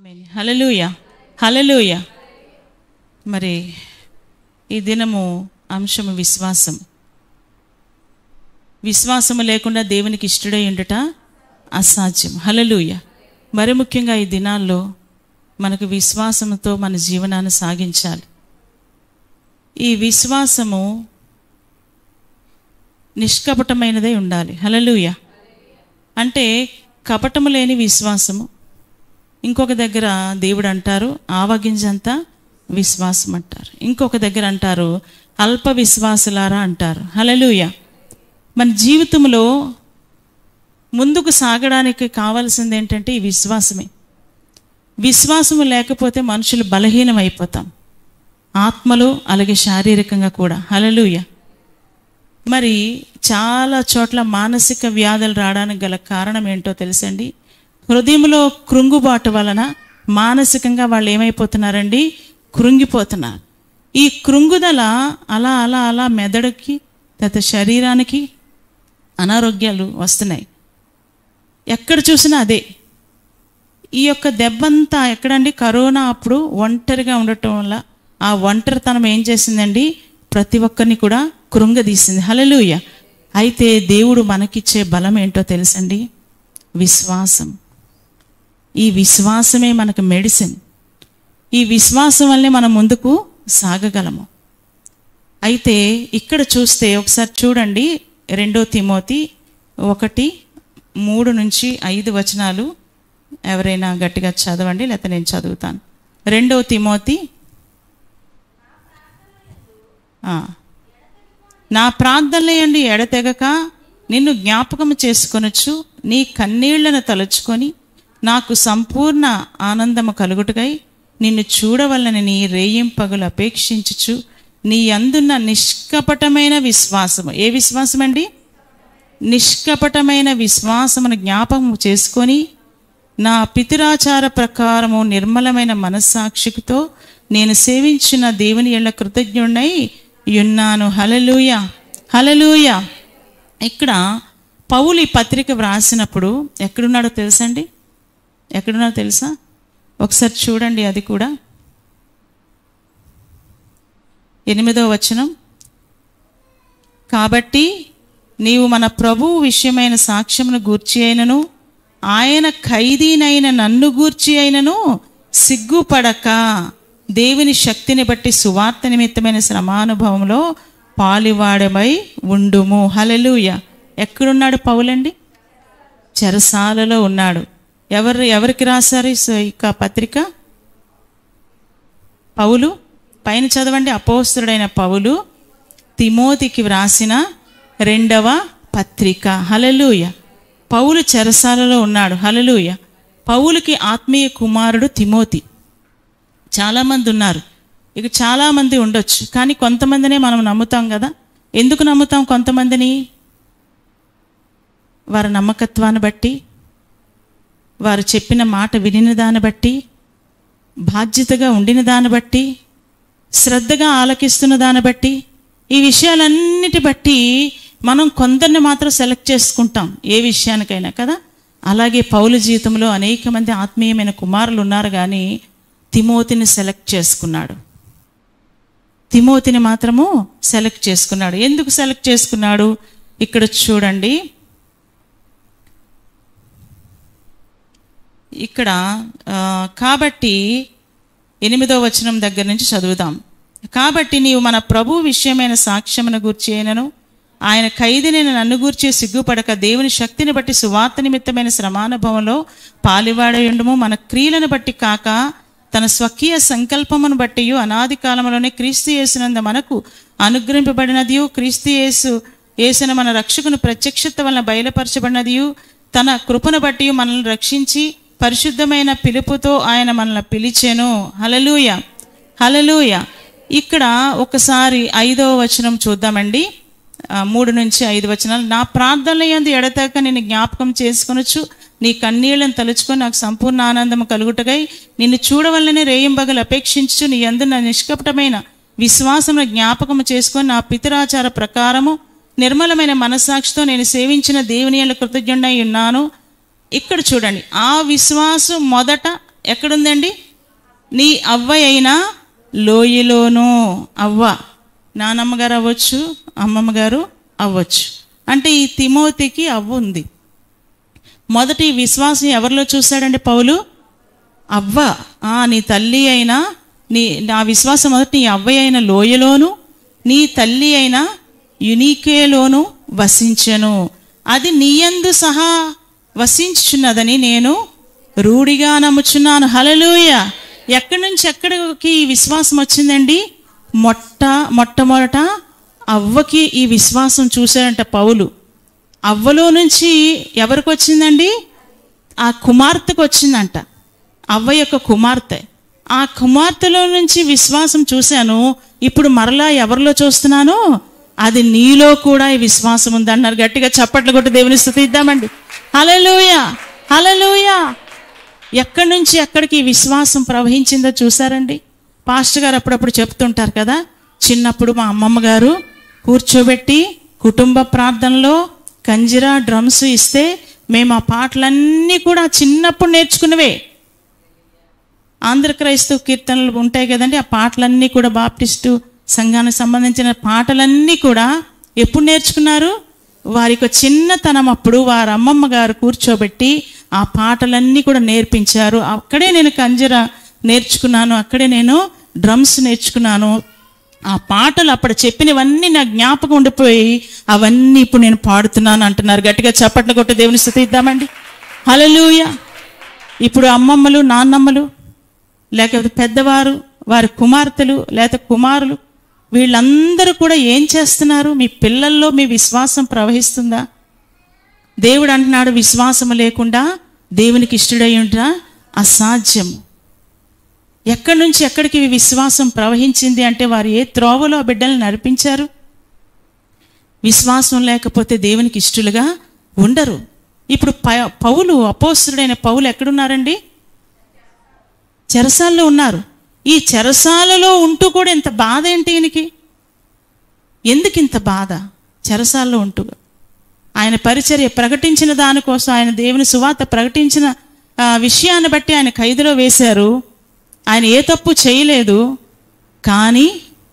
ఆమేన్. హల్లెలూయ హల్లెలూయ మరి ఈ దినము అంశము విశ్వాసం విశ్వాసము లేకుండా దేవునికి ఇష్టడై ఉండుట అసాధ్యం హల్లెలూయ మరి ముఖ్యంగా ఈ దినాల్లో మనకు విశ్వాసంతో మన జీవనాన్ని సాగించాలి ఈ విశ్వాసము నిష్కపటమైనదై ఉండాలి హల్లెలూయ అంటే కపటము లేని విశ్వాసము ఇంకొక దగ్గర దేవుడు అంటారు ఆవగింజంతా విశ్వాసం అంటారు ఇంకొక దగ్గర అంటారు అల్ప విశ్వాసులారా అంటారు హలలుయ మన జీవితంలో ముందుకు సాగడానికి కావాల్సింది ఏంటంటే ఈ విశ్వాసమే విశ్వాసము లేకపోతే మనుషులు బలహీనం అయిపోతాం ఆత్మలో అలాగే శారీరకంగా కూడా హలలుయ మరి చాలా చోట్ల మానసిక వ్యాధులు రావడానికి గల కారణం ఏంటో తెలుసండి హృదయంలో కృంగుబాటు వలన మానసికంగా వాళ్ళు ఏమైపోతున్నారండి కృంగిపోతున్నారు ఈ కృంగుదల అలా అలా అలా మెదడుకి తత శరీరానికి అనారోగ్యాలు వస్తున్నాయి ఎక్కడ చూసినా అదే ఈ యొక్క దెబ్బంతా ఎక్కడండి కరోనా అప్పుడు ఒంటరిగా ఉండటం వల్ల ఆ ఒంటరితనం ఏం చేసిందండి ప్రతి ఒక్కరిని కూడా కృంగదీసింది హలలుయ అయితే దేవుడు మనకిచ్చే బలం ఏంటో తెలుసండి విశ్వాసం ఈ విశ్వాసమే మనకు మెడిసిన్ ఈ విశ్వాసం వల్లే మనం ముందుకు సాగగలము అయితే ఇక్కడ చూస్తే ఒకసారి చూడండి రెండో తిమోతి ఒకటి మూడు నుంచి ఐదు వచనాలు ఎవరైనా గట్టిగా చదవండి లేకపోతే నేను చదువుతాను రెండో తిమోతి ఆ. నా ప్రార్థనలేయండి ఎడతెగక నిన్ను జ్ఞాపకం చేసుకొనొచ్చు నీ కన్నీళ్లను తలుచుకొని నాకు సంపూర్ణ ఆనందము కలుగుటకై నిన్ను చూడవలన నీ రేయింపగులు అపేక్షించుచు నీ అందున్న నిష్కపటమైన విశ్వాసము ఏ విశ్వాసం అండి నిష్కపటమైన విశ్వాసమును జ్ఞాపకం చేసుకొని నా పితురాచార ప్రకారము నిర్మలమైన మనస్సాక్షితో నేను సేవించిన దేవుని ఎళ్ళ కృతజ్ఞుడై యున్నాను హలలుయ హలలుయ ఇక్కడ పౌలు ఈ పత్రిక వ్రాసినప్పుడు ఎక్కడున్నాడో తెలుసండి ఎక్కడున్నాడో తెలుసా ఒకసారి చూడండి అది కూడా ఎనిమిదో వచనం కాబట్టి నీవు మన ప్రభువు విషయమైన సాక్ష్యమును గూర్చి అయినను ఆయన ఖైదీనైన నన్ను గూర్చి అయినను సిగ్గుపడక దేవుని శక్తిని బట్టి సువార్త నిమిత్తమైన శ్రమానుభవంలో పాలివాడమై ఉండుము హలెలూయ ఎక్కడున్నాడు పౌలండి చెరసాలలో ఉన్నాడు ఎవరు ఎవరికి రాశారు ఈ స- ఇక పత్రిక పౌలు పైన చదవండి అపోస్తుడైన పౌలు తిమోతికి వ్రాసిన రెండవ పత్రిక హలలుయ పౌలు చెరసాలలో ఉన్నాడు హలలుయ పౌలుకి ఆత్మీయ కుమారుడు తిమోతి చాలామంది ఉన్నారు ఇక చాలామంది ఉండొచ్చు కానీ కొంతమందినే మనం నమ్ముతాం కదా ఎందుకు నమ్ముతాం కొంతమందిని వారి నమ్మకత్వాన్ని బట్టి వారు చెప్పిన మాట వినిన దాన్ని బట్టి బాధ్యతగా ఉండిన దాన్ని బట్టి శ్రద్ధగా ఆలకిస్తున్న దాన్ని బట్టి ఈ విషయాలన్నిటి బట్టి మనం కొందరిని మాత్రం సెలెక్ట్ చేసుకుంటాం ఏ విషయానికైనా కదా అలాగే పౌలు జీవితంలో అనేక మంది ఆత్మీయమైన కుమారులు ఉన్నారు కానీ తిమోతిని సెలెక్ట్ చేసుకున్నాడు తిమోతిని మాత్రము సెలెక్ట్ చేసుకున్నాడు ఎందుకు సెలెక్ట్ చేసుకున్నాడు ఇక్కడ చూడండి ఇక్కడ ఆ, కాబట్టి ఎనిమిదో వచనం దగ్గర నుంచి చదువుదాం కాబట్టి నీవు మన ప్రభు విషయమైన సాక్ష్యమును గూర్చి అయినను ఆయన ఖైదీనైన నన్ను గూర్చి సిగ్గుపడక దేవుని శక్తిని బట్టి సువార్త నిమిత్తమైన శ్రమానుభవంలో పాలివాడయుండము మన క్రియలను బట్టి కాక తన స్వకీయ సంకల్పమును బట్టి అనాది కాలంలోనే క్రీస్తు యేసునంద మనకు అనుగ్రహింపబడినదియు క్రీస్తు యేసు యేసున మన రక్షకుని ప్రత్యక్షత వలన బయలుపరచబడినదియు తన కృపను బట్టి మనల్ని రక్షించి పరిశుద్ధమైన పిలుపుతో ఆయన మనల్ని పిలిచెను హలలుయ హలలుయ ఇక్కడ ఒకసారి ఐదవ వచనం చూద్దామండి ఆ, మూడు నుంచి ఐదు వచనాలు నా ప్రార్థనల యందు ఎడతాక నేను జ్ఞాపకం చేసుకొనొచ్చు నీ కన్నీళ్లను తలుచుకొని నాకు సంపూర్ణ ఆనందం కలుగుటగై నిన్ను చూడవల్లనే రేయింబగలు అపేక్షించు నీ యందు నా నిష్కపటమైన విశ్వాసమును జ్ఞాపకం చేసుకొని నా పితరాచార ప్రకారము నిర్మలమైన మనస్సాక్షితో నేను సేవించిన దేవుని యొక్క కృతజ్ఞుడై ఉన్నాను ఇక్కడ చూడండి ఆ విశ్వాసం మొదట ఎక్కడుందండి నీ అవ్వ అయినా లోయలోనూ అవ్వ నానమ్మ గారు అవ్వచ్చు అమ్మమ్మ గారు అవ్వచ్చు అంటే ఈ తిమోతికి అవ్వ ఉంది మొదటి విశ్వాసం ఎవరిలో చూశాడండి పౌలు అవ్వ ఆ నీ తల్లి అయినా నీ నా విశ్వాసం మొదటి నీ అవ్వ అయిన లోయలోను నీ తల్లి అయిన యునికేలోను వసించెను అది నీయందు సహా వసించుచున్నదని నేను రూఢిగా నమ్ముచున్నాను హలలుయ ఎక్కడి నుంచి ఎక్కడికి ఈ విశ్వాసం వచ్చిందండి మొట్ట మొట్టమొదట అవ్వకి ఈ విశ్వాసం చూశాడంట పౌలు అవ్వలో నుంచి ఎవరికి వచ్చిందండి ఆ కుమార్తెకు వచ్చిందంట అవ్వ యొక్క కుమార్తె ఆ కుమార్తెలో నుంచి విశ్వాసం చూశాను ఇప్పుడు మరలా ఎవరిలో చూస్తున్నాను అది నీలో కూడా ఈ విశ్వాసం ఉంది అన్నారు గట్టిగా చప్పట్లు కొట్టి దేవుని స్థుతిద్దామండి హలలుయ హలలుయ ఎక్కడి నుంచి ఎక్కడికి ఈ విశ్వాసం ప్రవహించిందో చూసారండి పాస్టర్ గారు అప్పుడప్పుడు చెప్తుంటారు కదా చిన్నప్పుడు మా అమ్మమ్మ గారు కూర్చోబెట్టి కుటుంబ ప్రార్థనలో కంజిరా డ్రమ్స్ ఇస్తే మేము ఆ పాటలన్నీ కూడా చిన్నప్పుడు నేర్చుకున్నవే ఆంధ్ర క్రైస్తవ కీర్తనలు ఉంటాయి కదండి ఆ పాటలన్నీ కూడా బాప్టిస్టు సంఘానికి సంబంధించిన పాటలన్నీ కూడా ఎప్పుడు నేర్చుకున్నారు వారి యొక్క చిన్నతనం అప్పుడు వారి అమ్మమ్మ గారు కూర్చోబెట్టి ఆ పాటలన్నీ కూడా నేర్పించారు అక్కడే నేను కంజర నేర్చుకున్నాను అక్కడే నేను డ్రమ్స్ నేర్చుకున్నాను ఆ పాటలు అప్పుడు చెప్పినవన్నీ నా జ్ఞాపకం ఉండిపోయి అవన్నీ ఇప్పుడు నేను పాడుతున్నాను అంటున్నారు గట్టిగా చప్పట్లు కొట్టి దేవుని స్థుతి ఇద్దామండి హలలుయ ఇప్పుడు అమ్మమ్మలు నాన్నమ్మలు లేకపోతే పెద్దవారు వారి కుమార్తెలు లేకపోతే కుమారులు వీళ్ళందరూ కూడా ఏం చేస్తున్నారు మీ పిల్లల్లో మీ విశ్వాసం ప్రవహిస్తుందా దేవుడు అంటున్నాడు విశ్వాసం లేకుండా దేవునికి ఇష్టడై ఉంటా అసాధ్యము ఎక్కడి నుంచి ఎక్కడికి ఈ విశ్వాసం ప్రవహించింది అంటే వారు ఏ త్రోవలో ఆ బిడ్డల్ని నడిపించారు విశ్వాసం లేకపోతే దేవునికి ఇష్టలుగా ఉండరు ఇప్పుడు ప- పౌలు అపోస్తుడైన పౌలు ఎక్కడున్నారండి చెరసాల్లో ఉన్నారు ఈ చెరసాలలో ఉంటూ కూడా ఇంత బాధ ఏంటి ఈయనకి ఎందుకు ఇంత బాధ చెరసాల్లో ఉంటూ ఆయన పరిచర్య ప్రకటించిన దానికోసం ఆయన దేవుని సువార్త ప్రకటించిన ఆ, విషయాన్ని బట్టి ఆయన ఖైదులో వేశారు ఆయన ఏ తప్పు చేయలేదు కానీ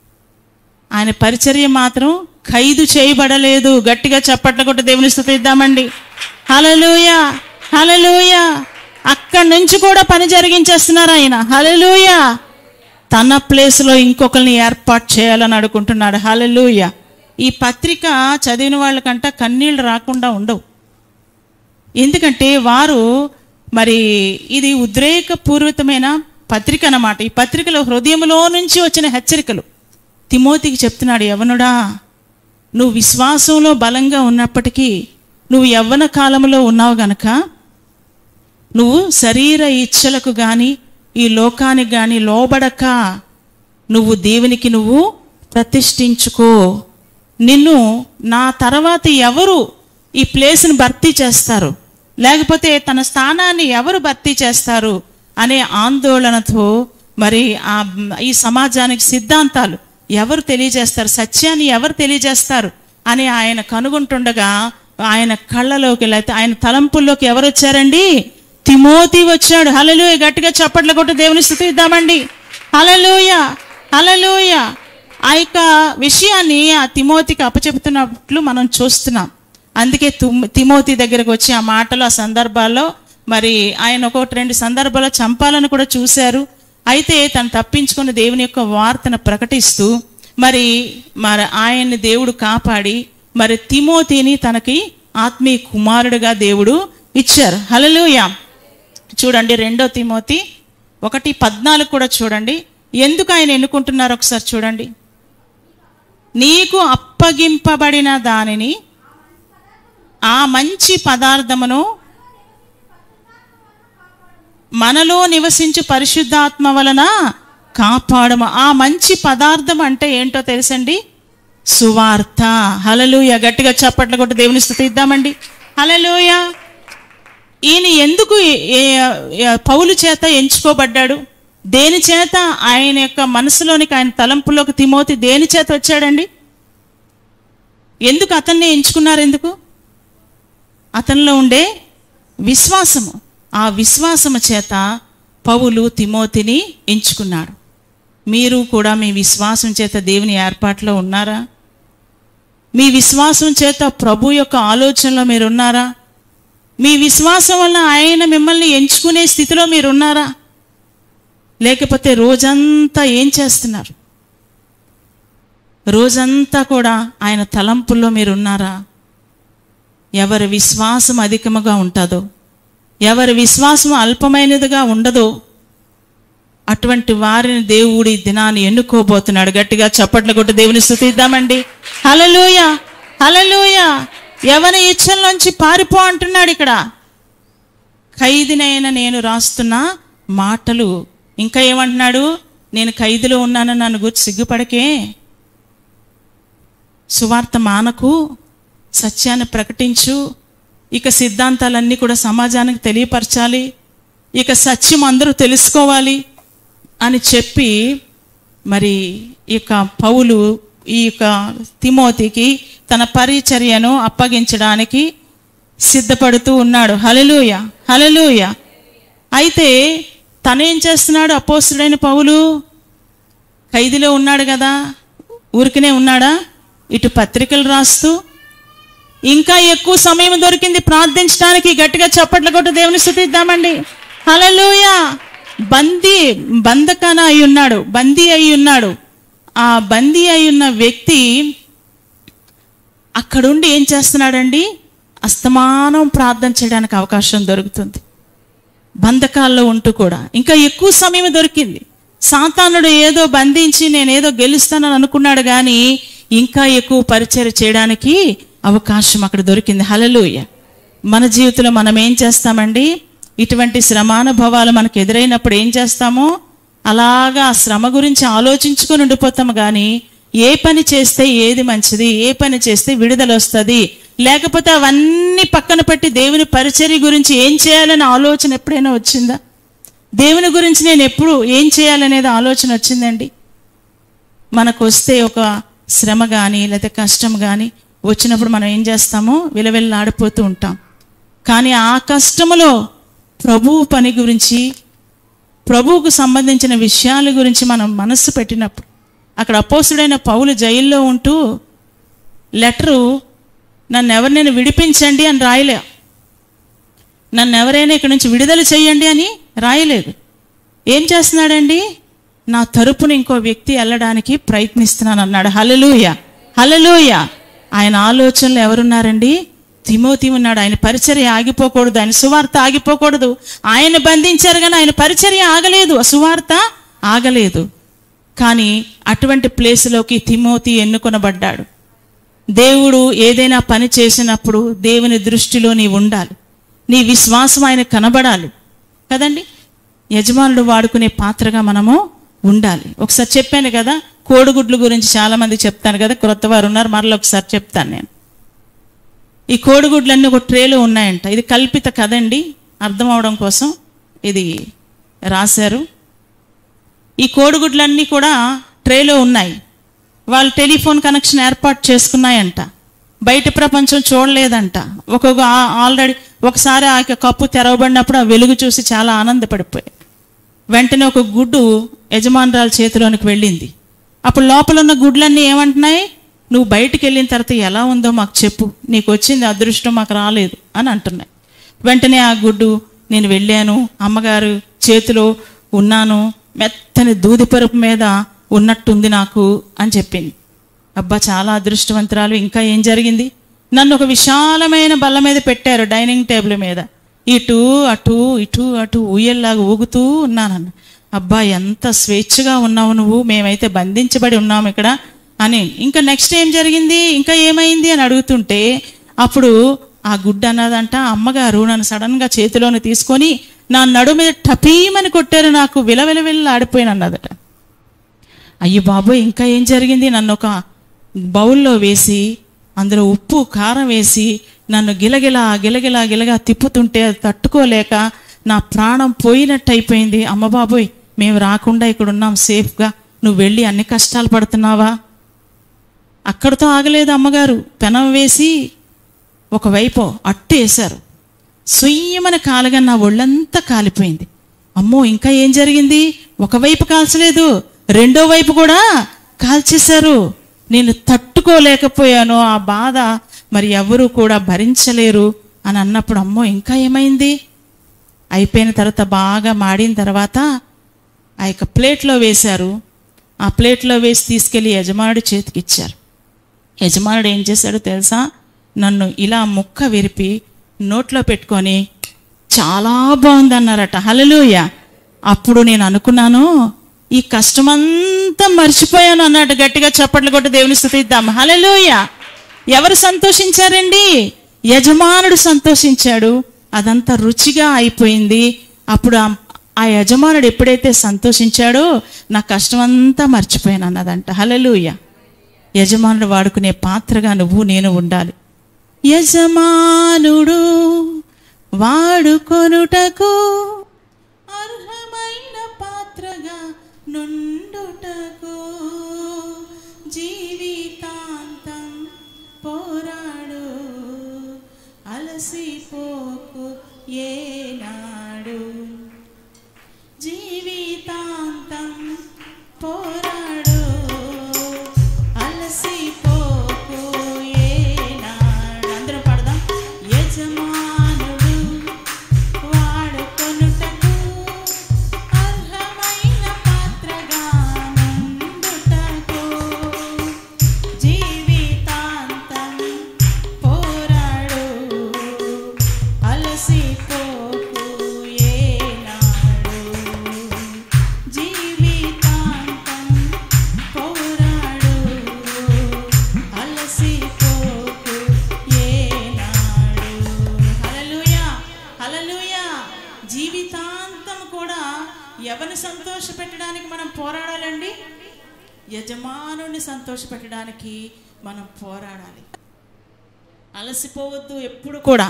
ఆయన పరిచర్య మాత్రం ఖైదు చేయబడలేదు గట్టిగా చప్పట్ల కొట్టి దేవుని స్థుతి ఇద్దామండి హలలుయ హలలుయ అక్కడి నుంచి కూడా పని జరిగించేస్తున్నారు ఆయన హలలుయ తన ప్లేస్లో ఇంకొకరిని ఏర్పాటు చేయాలని అనుకుంటున్నాడు హలలుయ ఈ పత్రిక చదివిన వాళ్ళకంట కన్నీళ్ళు రాకుండా ఉండవు ఎందుకంటే వారు మరి ఇది ఉద్రేకపూర్వకమైన పత్రిక అన్నమాట ఈ పత్రికలో హృదయంలో నుంచి వచ్చిన హెచ్చరికలు తిమోతికి చెప్తున్నాడు యవనుడా నువ్వు విశ్వాసంలో బలంగా ఉన్నప్పటికీ నువ్వు యవ్వన కాలంలో ఉన్నావు గనక నువ్వు శరీర ఇచ్చలకు గాని ఈ లోకానికి గాని లోబడక నువ్వు దేవునికి నువ్వు ప్రతిష్ఠించుకో నిన్ను నా తర్వాత ఎవరు ఈ ప్లేస్ని భర్తీ చేస్తారు లేకపోతే తన స్థానాన్ని ఎవరు భర్తీ చేస్తారు అనే ఆందోళనతో మరి ఆ ఈ సమాజానికి సిద్ధాంతాలు ఎవరు తెలియజేస్తారు సత్యాన్ని ఎవరు తెలియజేస్తారు అని ఆయన కనుగొంటుండగా ఆయన కళ్ళలోకి లేకపోతే ఆయన తలంపుల్లోకి ఎవరు వచ్చారండి తిమోతి వచ్చాడు హలలుయ గట్టిగా చప్పట్లు కొట్టి దేవుని స్థుతి ఇద్దామండి హలలుయ హలలుయ ఆ యొక్క విషయాన్ని ఆ తిమోతికి అప్పచెపుతున్నట్లు మనం చూస్తున్నాం అందుకే తుమ్- తిమోతి దగ్గరకు వచ్చి ఆ మాటలు ఆ సందర్భాల్లో మరి ఆయన ఒకటి రెండు సందర్భాల్లో చంపాలని కూడా చూశారు అయితే తను తప్పించుకున్న దేవుని యొక్క వార్తను ప్రకటిస్తూ మరి మరి ఆయన్ని దేవుడు కాపాడి మరి తిమోతిని తనకి ఆత్మీయ కుమారుడిగా దేవుడు ఇచ్చారు హలలుయ చూడండి రెండో తిమోతి ఒకటి పద్నాలుగు కూడా చూడండి ఎందుకు ఆయన ఎన్నుకుంటున్నారు ఒకసారి చూడండి నీకు అప్పగింపబడిన దానిని ఆ మంచి పదార్థమును మనలో నివసించు పరిశుద్ధాత్మ వలన కాపాడము ఆ మంచి పదార్థం అంటే ఏంటో తెలుసండి సువార్త హలలుయ గట్టిగా చప్పట్లు కొట్టి దేవుని స్థుతి ఇద్దామండి హలలుయ ఈయన ఎందుకు ఏ- ఏ- పౌలు చేత ఎంచుకోబడ్డాడు దేని చేత ఆయన యొక్క మనసులోనికి ఆయన తలంపులోకి తిమోతి దేని చేత వచ్చాడండి ఎందుకు అతన్ని ఎంచుకున్నారు ఎందుకు అతనిలో ఉండే విశ్వాసము ఆ విశ్వాసము చేత పౌలు తిమోతిని ఎంచుకున్నాడు మీరు కూడా మీ విశ్వాసం చేత దేవుని ఏర్పాట్లో ఉన్నారా మీ విశ్వాసం చేత ప్రభు యొక్క ఆలోచనలో మీరు ఉన్నారా మీ విశ్వాసం వల్ల ఆయన మిమ్మల్ని ఎంచుకునే స్థితిలో మీరు ఉన్నారా లేకపోతే రోజంతా ఏం చేస్తున్నారు రోజంతా కూడా ఆయన తలంపుల్లో మీరు ఉన్నారా ఎవరి విశ్వాసం అధికముగా ఉంటుందో ఎవరి విశ్వాసం అల్పమైనదిగా ఉండదో అటువంటి వారిని దేవుడి దినాన్ని ఎన్నుకోబోతున్నాడు గట్టిగా చప్పట్లు కొట్టి దేవుని స్థుతిద్దామండి హలలోయ హలలోయ ఎవరి ఇచ్చల్లోంచి పారిపో అంటున్నాడు ఇక్కడ ఖైదీనైన నేను రాస్తున్న మాటలు ఇంకా ఏమంటున్నాడు నేను ఖైదులో ఉన్నాను నన్ను గురించి సిగ్గుపడకే సువార్త మానకు సత్యాన్ని ప్రకటించు ఇక సిద్ధాంతాలన్నీ కూడా సమాజానికి తెలియపరచాలి ఇక సత్యం అందరూ తెలుసుకోవాలి అని చెప్పి మరి ఈ యొక్క పౌలు ఈ యొక్క తిమోతికి తన పరిచర్యను అప్పగించడానికి సిద్ధపడుతూ ఉన్నాడు హలలుయ హలలుయ అయితే తనేం చేస్తున్నాడు అపోస్తుడైన పౌలు ఖైదీలో ఉన్నాడు కదా ఊరికనే ఉన్నాడా ఇటు పత్రికలు రాస్తూ ఇంకా ఎక్కువ సమయం దొరికింది ప్రార్థించడానికి గట్టిగా చప్పట్లు కొట్టు దేవుని స్థుతిద్దామండి హలలుయ బందీ బంధకన అయి ఉన్నాడు బందీ అయి ఉన్నాడు ఆ బందీ అయి ఉన్న వ్యక్తి అక్కడుండి ఏం చేస్తున్నాడండి అస్తమానం ప్రార్థన చేయడానికి అవకాశం దొరుకుతుంది బంధకాల్లో ఉంటూ కూడా ఇంకా ఎక్కువ సమయం దొరికింది సాతానుడు ఏదో బంధించి నేనేదో గెలుస్తానని అనుకున్నాడు కానీ ఇంకా ఎక్కువ పరిచయం చేయడానికి అవకాశం అక్కడ దొరికింది హలలుయ మన జీవితంలో మనం ఏం చేస్తామండి ఇటువంటి శ్రమానుభవాలు మనకు ఎదురైనప్పుడు ఏం చేస్తాము అలాగా ఆ శ్రమ గురించి ఆలోచించుకొని ఉండిపోతాము కానీ ఏ పని చేస్తే ఏది మంచిది ఏ పని చేస్తే విడుదల వస్తుంది లేకపోతే అవన్నీ పక్కన పెట్టి దేవుని పరిచర్య గురించి ఏం చేయాలనే ఆలోచన ఎప్పుడైనా వచ్చిందా దేవుని గురించి నేను ఎప్పుడు ఏం చేయాలనేది ఆలోచన వచ్చిందండి మనకు వస్తే ఒక శ్రమ కానీ లేదా కష్టం కానీ వచ్చినప్పుడు మనం ఏం చేస్తామో విలవిల్లాడిపోతూ ఉంటాం కానీ ఆ కష్టములో ప్రభువు పని గురించి ప్రభువుకు సంబంధించిన విషయాల గురించి మనం మనస్సు పెట్టినప్పుడు అక్కడ అపోసుడైన పౌలు జైల్లో ఉంటూ లెటరు నన్ను ఎవరినైనా విడిపించండి అని రాయలే నన్ను ఎవరైనా ఇక్కడి నుంచి విడుదల చేయండి అని రాయలేదు ఏం చేస్తున్నాడండి నా తరపున ఇంకో వ్యక్తి వెళ్ళడానికి ప్రయత్నిస్తున్నాను అన్నాడు హలలుయ హలలుయ ఆయన ఆలోచనలు ఎవరున్నారండి తిమోతి ఉన్నాడు ఆయన పరిచర్య ఆగిపోకూడదు ఆయన సువార్త ఆగిపోకూడదు ఆయన బంధించారు కానీ ఆయన పరిచర్య ఆగలేదు ఆ సువార్త ఆగలేదు కానీ అటువంటి ప్లేస్లోకి తిమోతి ఎన్నుకొనబడ్డాడు దేవుడు ఏదైనా పని చేసినప్పుడు దేవుని దృష్టిలో నీవు ఉండాలి నీ విశ్వాసం ఆయన కనబడాలి కదండి యజమానుడు వాడుకునే పాత్రగా మనము ఉండాలి ఒకసారి చెప్పాను కదా కోడిగుడ్లు గురించి చాలా మంది చెప్తాను కదా క్రొత్త వారు ఉన్నారు మరలా ఒకసారి చెప్తాను నేను ఈ కోడిగుడ్లన్నీ ఒక ట్రేలో ఉన్నాయంట ఇది కల్పిత కదండి అర్థం అవడం కోసం ఇది రాశారు ఈ కోడిగుడ్లన్నీ కూడా ట్రేలో ఉన్నాయి వాళ్ళు టెలిఫోన్ కనెక్షన్ ఏర్పాటు చేసుకున్నాయంట బయట ప్రపంచం చూడలేదంట ఒక్కొక్క ఆల్రెడీ ఒకసారి ఆ యొక్క కప్పు తెరవబడినప్పుడు ఆ వెలుగు చూసి చాలా ఆనందపడిపోయాయి వెంటనే ఒక గుడ్డు యజమానురాల చేతిలోనికి వెళ్ళింది అప్పుడు లోపల ఉన్న గుడ్లన్నీ ఏమంటున్నాయి నువ్వు బయటికి వెళ్ళిన తర్వాత ఎలా ఉందో మాకు చెప్పు నీకు వచ్చింది అదృష్టం మాకు రాలేదు అని అంటున్నాయి వెంటనే ఆ గుడ్డు నేను వెళ్ళాను అమ్మగారు చేతిలో ఉన్నాను మెత్తని దూదిపరుపు మీద ఉన్నట్టుంది నాకు అని చెప్పింది అబ్బా చాలా అదృష్టవంతురాలు ఇంకా ఏం జరిగింది నన్ను ఒక విశాలమైన బల్ల మీద పెట్టారు డైనింగ్ టేబుల్ మీద ఇటు అటు ఇటు అటు ఊయల్లాగా ఊగుతూ ఉన్నానన్న అబ్బా ఎంత స్వేచ్ఛగా ఉన్నావు నువ్వు మేమైతే బంధించబడి ఉన్నాము ఇక్కడ అని ఇంకా నెక్స్ట్ ఏం జరిగింది ఇంకా ఏమైంది అని అడుగుతుంటే అప్పుడు ఆ గుడ్డ అన్నదంట అమ్మగారు నన్ను సడన్గా చేతిలోని తీసుకొని నా నడు మీద టపీమని కొట్టారు నాకు విలవిల విల్ల ఆడిపోయిన అన్నదట అయ్యో బాబోయ్ ఇంకా ఏం జరిగింది నన్ను ఒక బౌల్లో వేసి అందులో ఉప్పు కారం వేసి నన్ను గిలగిలా గిలగిలా గిలగా తిప్పుతుంటే అది తట్టుకోలేక నా ప్రాణం పోయినట్టు అయిపోయింది అమ్మ బాబోయ్ మేము రాకుండా ఇక్కడ ఉన్నాం సేఫ్గా నువ్వు వెళ్ళి అన్ని కష్టాలు పడుతున్నావా అక్కడితో ఆగలేదు అమ్మగారు పెనం వేసి ఒకవైపు అట్టు వేశారు సుయ్యమని కాలగా నా ఒళ్ళంతా కాలిపోయింది అమ్మో ఇంకా ఏం జరిగింది ఒకవైపు కాల్చలేదు రెండో వైపు కూడా కాల్చేశారు నేను తట్టుకోలేకపోయాను ఆ బాధ మరి ఎవరు కూడా భరించలేరు అని అన్నప్పుడు అమ్మో ఇంకా ఏమైంది అయిపోయిన తర్వాత బాగా మాడిన తర్వాత ఆ యొక్క ప్లేట్లో వేశారు ఆ ప్లేట్లో వేసి తీసుకెళ్ళి యజమానుడి చేతికి ఇచ్చారు యజమానుడు ఏం చేశాడో తెలుసా నన్ను ఇలా ముక్క విరిపి నోట్లో పెట్టుకొని చాలా బాగుంది అన్నారట హలలుయ అప్పుడు నేను అనుకున్నాను ఈ కష్టమంతా మర్చిపోయాను అన్నట్టు గట్టిగా చప్పట్లు కొట్టి దేవుని స్థుతిద్దాం హలలుయ ఎవరు సంతోషించారండి యజమానుడు సంతోషించాడు అదంతా రుచిగా అయిపోయింది అప్పుడు ఆ- ఆ యజమానుడు ఎప్పుడైతే సంతోషించాడో నా కష్టమంతా మర్చిపోయాను అన్నదంట హలలుయ యజమానుడు వాడుకునే పాత్రగా నువ్వు నేను ఉండాలి యజమానుడు వాడుకొనుటకు అర్హమైన పాత్రగా నుండుటకు జీవితాంతం పోరాడు అలసిపోకు ఏనాడు జీవితాంతం పోరాడు అలసిపోకు ఏనాడు అందరం పాడదాం యజమానుడు వాడుకొనుటకు అర్హమైన పాత్రగా నుండుటకు జీవితాంతం పోరాడు అలసిపోకు ఏనాడు జీవితాంతం పోరాడు అలసిపోకు ఏనాడు హల్లెలూయా హల్లెలూయా జీవితాంతం కూడా ఎవరిని సంతోషపెట్టడానికి మనం పోరాడాలండి యజమానుని సంతోషపెట్టడానికి మనం పోరాడాలి అలసిపోవద్దు ఎప్పుడు కూడా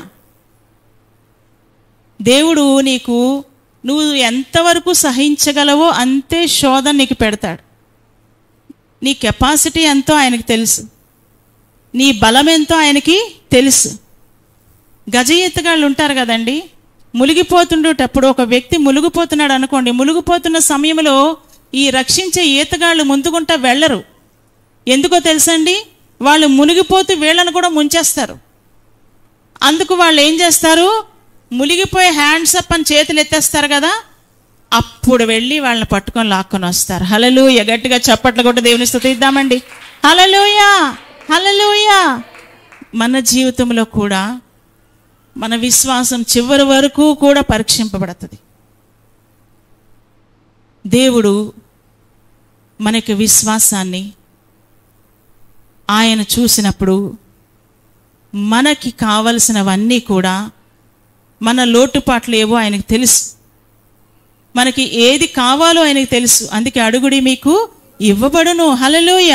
దేవుడు నీకు నువ్వు ఎంతవరకు సహించగలవో అంతే శోధన నీకు పెడతాడు నీ కెపాసిటీ ఎంతో ఆయనకి తెలుసు నీ బలం ఎంతో ఆయనకి తెలుసు గజ ఈతగాళ్ళు ఉంటారు కదండి మునిగిపోతుండేటప్పుడు ఒక వ్యక్తి మునిగిపోతున్నాడు అనుకోండి మునిగిపోతున్న సమయంలో ఈ రక్షించే ఈతగాళ్ళు ముందుకుంటా వెళ్ళరు ఎందుకో తెలుసండి వాళ్ళు మునిగిపోతూ వీళ్ళను కూడా ముంచేస్తారు అందుకు వాళ్ళు ఏం చేస్తారు మునిగిపోయి హ్యాండ్స్ అప్ అని చేతులు ఎత్తేస్తారు కదా అప్పుడు వెళ్ళి వాళ్ళని పట్టుకొని లాక్కొని వస్తారు హలలుయ గట్టిగా చప్పట్లు కొట్టి దేవుని స్థుతిద్దామండి హలలుయ హలలుయ మన జీవితంలో కూడా మన విశ్వాసం చివరి వరకు కూడా పరీక్షింపబడుతుంది దేవుడు మనకి విశ్వాసాన్ని ఆయన చూసినప్పుడు మనకి కావలసినవన్నీ కూడా మన లోటుపాట్లు ఏవో ఆయనకు తెలుసు మనకి ఏది కావాలో ఆయనకు తెలుసు అందుకే అడుగుడి మీకు ఇవ్వబడును హలలోయ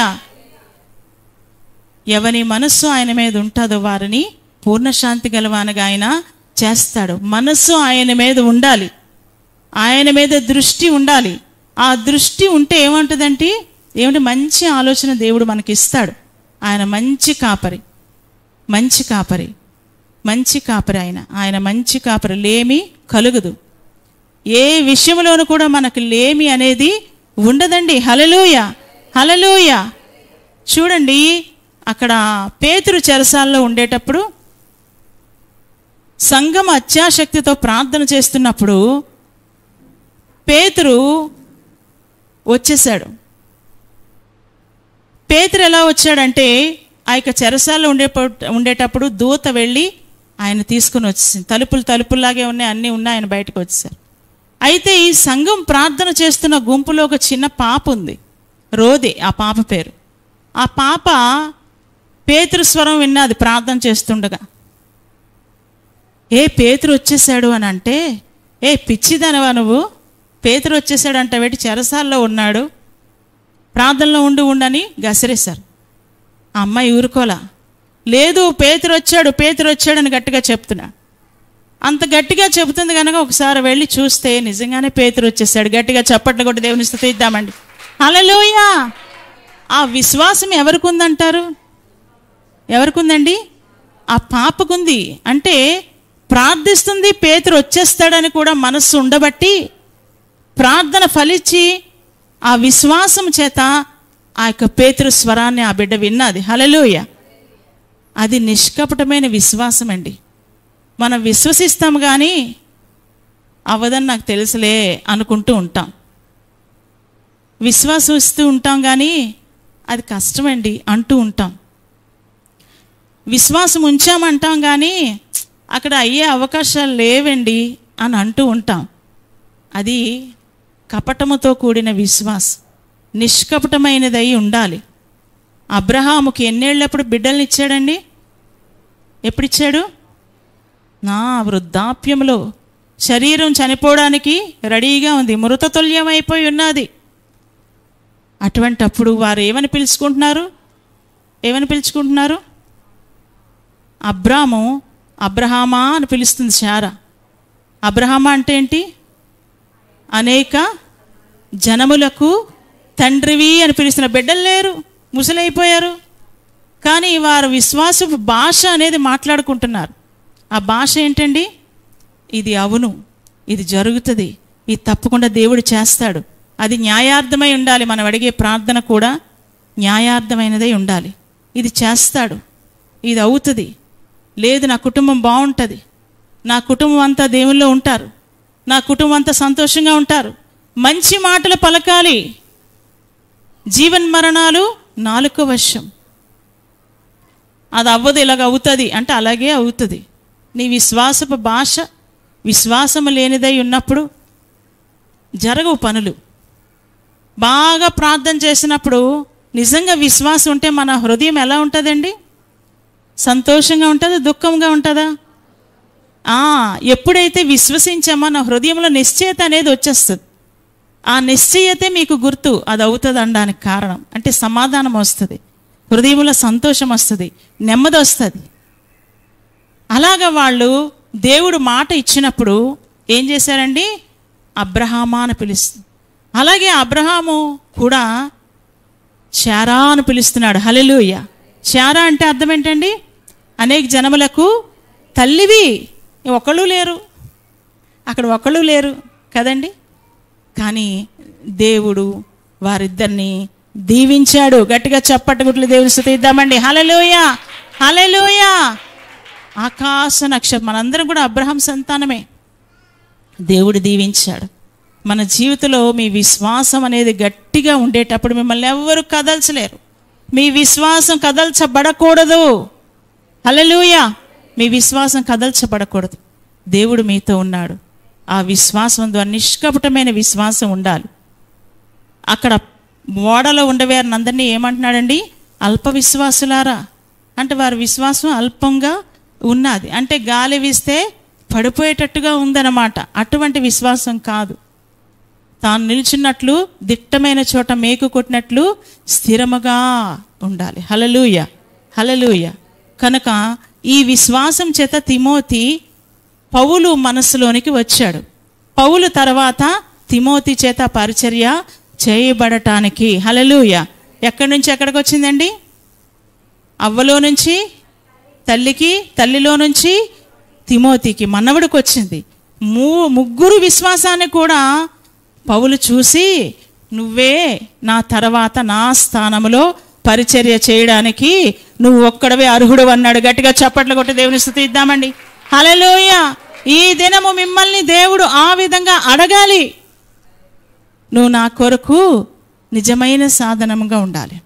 ఎవని మనస్సు ఆయన మీద ఉంటుందో వారిని పూర్ణశాంతి గలవానగా ఆయన చేస్తాడు మనస్సు ఆయన మీద ఉండాలి ఆయన మీద దృష్టి ఉండాలి ఆ దృష్టి ఉంటే ఏమంటుందంటే ఏమంటే మంచి ఆలోచన దేవుడు మనకి ఇస్తాడు ఆయన మంచి కాపరి మంచి కాపరి మంచి కాపరి ఆయన ఆయన మంచి కాపరి లేమి కలుగదు ఏ విషయంలోనూ కూడా మనకు లేమి అనేది ఉండదండి హలలోయ హలలోయ చూడండి అక్కడ పేతురు చెరసాల్లో ఉండేటప్పుడు సంఘం అత్యాశక్తితో ప్రార్థన చేస్తున్నప్పుడు పేతురు వచ్చేసాడు పేతురు ఎలా వచ్చాడంటే ఆ యొక్క చెరసాల్లో ఉండే ఉండేటప్పుడు దూత వెళ్ళి ఆయన తీసుకుని వచ్చేసింది తలుపులు తలుపుల్లాగే ఉన్నాయి అన్నీ ఉన్నాయి ఆయన బయటకు వచ్చేసారు అయితే ఈ సంఘం ప్రార్థన చేస్తున్న గుంపులో ఒక చిన్న పాప ఉంది రోది ఆ పాప పేరు ఆ పాప పేతురు స్వరం విన్నది ప్రార్థన చేస్తుండగా ఏ పేతురు వచ్చేసాడు అని అంటే ఏ పిచ్చిదనవా నువ్వు పేతురు వచ్చేసాడు అంటే వెట్టి చెరసాల్లో ఉన్నాడు ప్రార్థనలో ఉండి ఉండని గసిరేశారు ఆ అమ్మాయి ఊరుకోలా లేదు పేతురు వచ్చాడు పేతురు వచ్చాడని గట్టిగా చెప్తున్నా అంత గట్టిగా చెబుతుంది కనుక ఒకసారి వెళ్ళి చూస్తే నిజంగానే పేతురు వచ్చేసాడు గట్టిగా చప్పట్లు కొట్టి దేవుని స్థుతి ఇద్దామండి హల్లెలూయ ఆ విశ్వాసం ఎవరికి ఉందంటారు ఎవరికి ఉందండి ఆ పాపకుంది అంటే ప్రార్థిస్తుంది పేతురు వచ్చేస్తాడని కూడా మనస్సు ఉండబట్టి ప్రార్థన ఫలించి ఆ విశ్వాసం చేత ఆ యొక్క పేతురు స్వరాన్ని ఆ బిడ్డ విన్నది హలలోయ అది నిష్కపటమైన విశ్వాసం అండి మనం విశ్వసిస్తాం కానీ అవ్వదని నాకు తెలుసులే అనుకుంటూ ఉంటాం విశ్వాసం ఇస్తూ ఉంటాం కానీ అది కష్టమండి అంటూ ఉంటాం విశ్వాసం ఉంచామంటాం కానీ అక్కడ అయ్యే అవకాశాలు లేవండి అని అంటూ ఉంటాం అది కపటముతో కూడిన విశ్వాసం నిష్కపటమైనదై ఉండాలి అబ్రహాముకి ఎన్నేళ్ళప్పుడు బిడ్డల్ని ఇచ్చాడండి ఎప్పుడిచ్చాడు నా వృద్ధాప్యంలో శరీరం చనిపోవడానికి రెడీగా ఉంది మృతతుల్యం అయిపోయి ఉన్నది అటువంటప్పుడు వారు ఏమని పిలుచుకుంటున్నారు ఏమని పిలుచుకుంటున్నారు అబ్రాము అబ్రహామా అని పిలుస్తుంది శారా అబ్రహామా అంటే ఏంటి అనేక జనములకు తండ్రివి అని పిలుస్తున్న బిడ్డలు లేరు ముసలైపోయారు కానీ వారు విశ్వాసపు భాష అనేది మాట్లాడుకుంటున్నారు ఆ భాష ఏంటండి ఇది అవును ఇది జరుగుతుంది ఇది తప్పకుండా దేవుడు చేస్తాడు అది న్యాయార్థమై ఉండాలి మనం అడిగే ప్రార్థన కూడా న్యాయార్థమైనదై ఉండాలి ఇది చేస్తాడు ఇది అవుతుంది లేదు నా కుటుంబం బాగుంటుంది నా కుటుంబం అంతా దేవుల్లో ఉంటారు నా కుటుంబం అంతా సంతోషంగా ఉంటారు మంచి మాటలు పలకాలి జీవన్ మరణాలు నాలుక వశం అది అవ్వదు ఇలాగ అవుతుంది అంటే అలాగే అవుతుంది నీ విశ్వాసపు భాష విశ్వాసము లేనిదై ఉన్నప్పుడు జరగవు పనులు బాగా ప్రార్థన చేసినప్పుడు నిజంగా విశ్వాసం ఉంటే మన హృదయం ఎలా ఉంటుందండి సంతోషంగా ఉంటుందా దుఃఖంగా ఉంటుందా ఆ, ఎప్పుడైతే విశ్వసించామో నా హృదయంలో నిశ్చయత అనేది వచ్చేస్తుంది ఆ నిశ్చయతే మీకు గుర్తు అది అవుతుంది అనడానికి కారణం అంటే సమాధానం వస్తుంది హృదయంలో సంతోషం వస్తుంది నెమ్మది వస్తుంది అలాగ వాళ్ళు దేవుడు మాట ఇచ్చినప్పుడు ఏం చేశారండి అబ్రహామా అని పిలుస్తుంది అలాగే అబ్రహాము కూడా శారా అని పిలుస్తున్నాడు హలెలూయ శారా అంటే అర్థం ఏంటండి అనేక జనములకు తల్లివి ఒకళ్ళు లేరు అక్కడ ఒకళ్ళు లేరు కదండి కానీ దేవుడు వారిద్దరిని దీవించాడు గట్టిగా చప్పట్టుగుట్లు దేవుని స్థుతిద్దామండి హలలోయ హలలోయ ఆకాశ నక్షత్రం మనందరం కూడా అబ్రహం సంతానమే దేవుడు దీవించాడు మన జీవితంలో మీ విశ్వాసం అనేది గట్టిగా ఉండేటప్పుడు మిమ్మల్ని ఎవ్వరు కదల్చలేరు మీ విశ్వాసం కదల్చబడకూడదు హల్లెలూయా మీ విశ్వాసం కదల్చబడకూడదు దేవుడు మీతో ఉన్నాడు ఆ విశ్వాసం ద్వారా నిష్కపటమైన విశ్వాసం ఉండాలి అక్కడ ఓడలో ఉండేవారిని అందరినీ ఏమంటున్నాడండి అల్ప విశ్వాసులారా అంటే వారి విశ్వాసం అల్పంగా ఉన్నది అంటే గాలి వీస్తే పడిపోయేటట్టుగా ఉందన్నమాట అటువంటి విశ్వాసం కాదు తాను నిల్చున్నట్లు దిట్టమైన చోట మేకు కొట్టినట్లు స్థిరముగా ఉండాలి హలలుయ హలలుయ కనుక ఈ విశ్వాసం చేత తిమోతి పౌలు మనస్సులోనికి వచ్చాడు పౌలు తర్వాత తిమోతి చేత పరిచర్య చేయబడటానికి హలలుయ ఎక్కడి నుంచి ఎక్కడికి వచ్చిందండి అవ్వలో నుంచి తల్లికి తల్లిలో నుంచి తిమోతికి మనవడికి వచ్చింది మూ ముగ్గురు విశ్వాసాన్ని కూడా పౌలు చూసి నువ్వే నా తర్వాత నా స్థానంలో పరిచర్య చేయడానికి నువ్వు ఒక్కడవే అర్హుడు అన్నాడు గట్టిగా చప్పట్లు కొట్టి దేవుని స్థుతి ఇద్దామండి హలలోయ ఈ దినము మిమ్మల్ని దేవుడు ఆ విధంగా అడగాలి నువ్వు నా కొరకు నిజమైన సాధనముగా ఉండాలి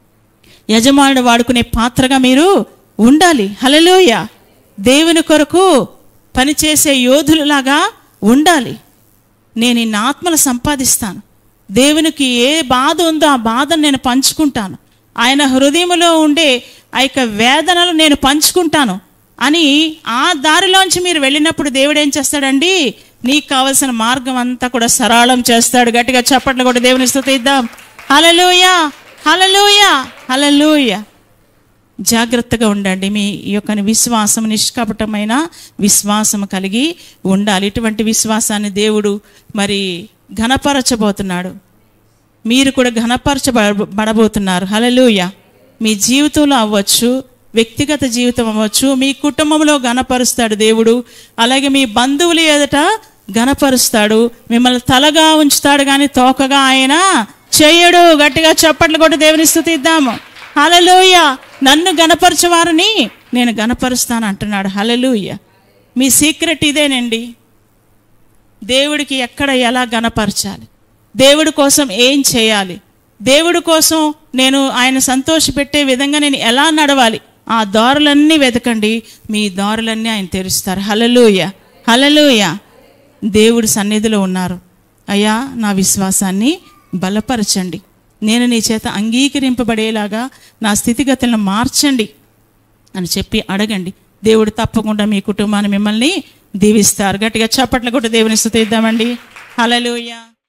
యజమానుడు వాడుకునే పాత్రగా మీరు ఉండాలి హలలోయ దేవుని కొరకు పనిచేసే యోధులలాగా ఉండాలి నేను ఇన్ని ఆత్మలు సంపాదిస్తాను దేవునికి ఏ బాధ ఉందో ఆ బాధను నేను పంచుకుంటాను ఆయన హృదయంలో ఉండే ఆ యొక్క వేదనలు నేను పంచుకుంటాను అని ఆ దారిలోంచి మీరు వెళ్ళినప్పుడు దేవుడు ఏం చేస్తాడండి నీకు కావలసిన మార్గం అంతా కూడా సరళం చేస్తాడు గట్టిగా చప్పట్లు కూడా దేవుని స్థుతి ఇద్దాం హలలుయ హలలుయ హలలుయ జాగ్రత్తగా ఉండండి మీ యొక్క విశ్వాసం నిష్కపటమైన విశ్వాసం కలిగి ఉండాలి ఇటువంటి విశ్వాసాన్ని దేవుడు మరి ఘనపరచబోతున్నాడు మీరు కూడా ఘనపరచబడబోతున్నారు హలలుయ మీ జీవితంలో అవ్వచ్చు వ్యక్తిగత జీవితం అవ్వచ్చు మీ కుటుంబంలో ఘనపరుస్తాడు దేవుడు అలాగే మీ బంధువులు ఎదుట గణపరుస్తాడు మిమ్మల్ని తలగా ఉంచుతాడు కానీ తోకగా ఆయన చేయడు గట్టిగా చప్పట్లు కొట్టి దేవుని స్థుతిద్దాము హలలుయ నన్ను గణపరచవారని నేను గణపరుస్తాను అంటున్నాడు హలలుయ మీ సీక్రెట్ ఇదేనండి దేవుడికి ఎక్కడ ఎలా గణపరచాలి దేవుడి కోసం ఏం చేయాలి దేవుడి కోసం నేను ఆయన సంతోషపెట్టే విధంగా నేను ఎలా నడవాలి ఆ దారులన్నీ వెతకండి మీ దారులన్నీ ఆయన తెరుస్తారు హలలుయ హలలుయ దేవుడి సన్నిధిలో ఉన్నారు అయ్యా నా విశ్వాసాన్ని బలపరచండి నేను నీ చేత అంగీకరింపబడేలాగా నా స్థితిగతులను మార్చండి అని చెప్పి అడగండి దేవుడు తప్పకుండా మీ కుటుంబాన్ని మిమ్మల్ని దీవిస్తారు గట్టిగా చప్పట్లు కూడా దేవుని స్థుతిద్దామండి హలలుయ